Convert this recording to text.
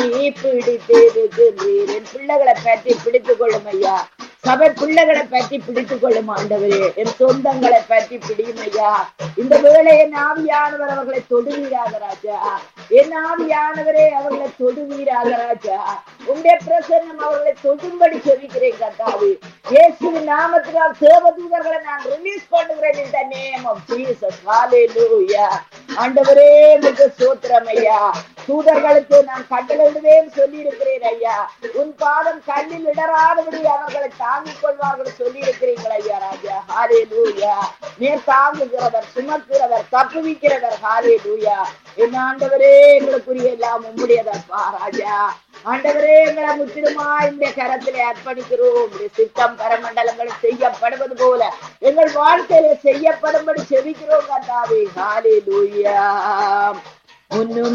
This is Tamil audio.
பிடித்திருக்கிறீர் என் பிள்ளைகளை பற்றி பிடித்துக் கொள்ளும் ஐயா சபை பிள்ளைகளை பற்றி பிடித்துக் கொள்ளும் ஆண்டவரே என் சொந்தங்களை பற்றி பிடியும் ஐயா இந்த வேளை என் ஆவியானவர் அவர்களை தொடுவீராக ராஜா என் ஆவியானவரே அவர்களை தொடுவீராக ராஜா உங்களுடைய பிரசன்னம் அவர்களை தொடும்படி செவிக்கிறேன் கத்தாவி இயேசுவின் நாமத்தினால் தேவதூதர்களை நான் ரிலீஸ் பண்ணுகிறேன் இந்த நேம் ஆஃப் ஜீசஸ் ஹalleluya ஆண்டவரே உங்களுக்கு சோத்திரம் ஐயா தூதர்களுக்கு நான் கட்டளையிடுவேன் சொல்லி இருக்கிறேன் ஐயா உன் பாதம் கண்ணில் இடராதபடி அவர்களை தாங்கிக் கொள்வார்கள் சொல்லி இருக்கிறீர்கள் ஐயா ராஜா ஹாலே லூயா நீர் தாங்குகிறவர் சுமக்கிறவர் தப்புவிக்கிறவர் ஹாலே லூயா என் ஆண்டவரே எங்களுக்குரிய எல்லாம் உம்முடையதப்பா ராஜா ஆண்டவரே எங்களை முற்றிலுமா இந்த கரத்திலே அர்ப்பணிக்கிறோம் உம்முடைய சித்தம் பரமண்டலங்கள் செய்யப்படுவது போல எங்கள் வாழ்க்கையில செய்யப்படும்படி செவிக்கிறோம் கத்தாவே ஹாலே லூயா முன்னும்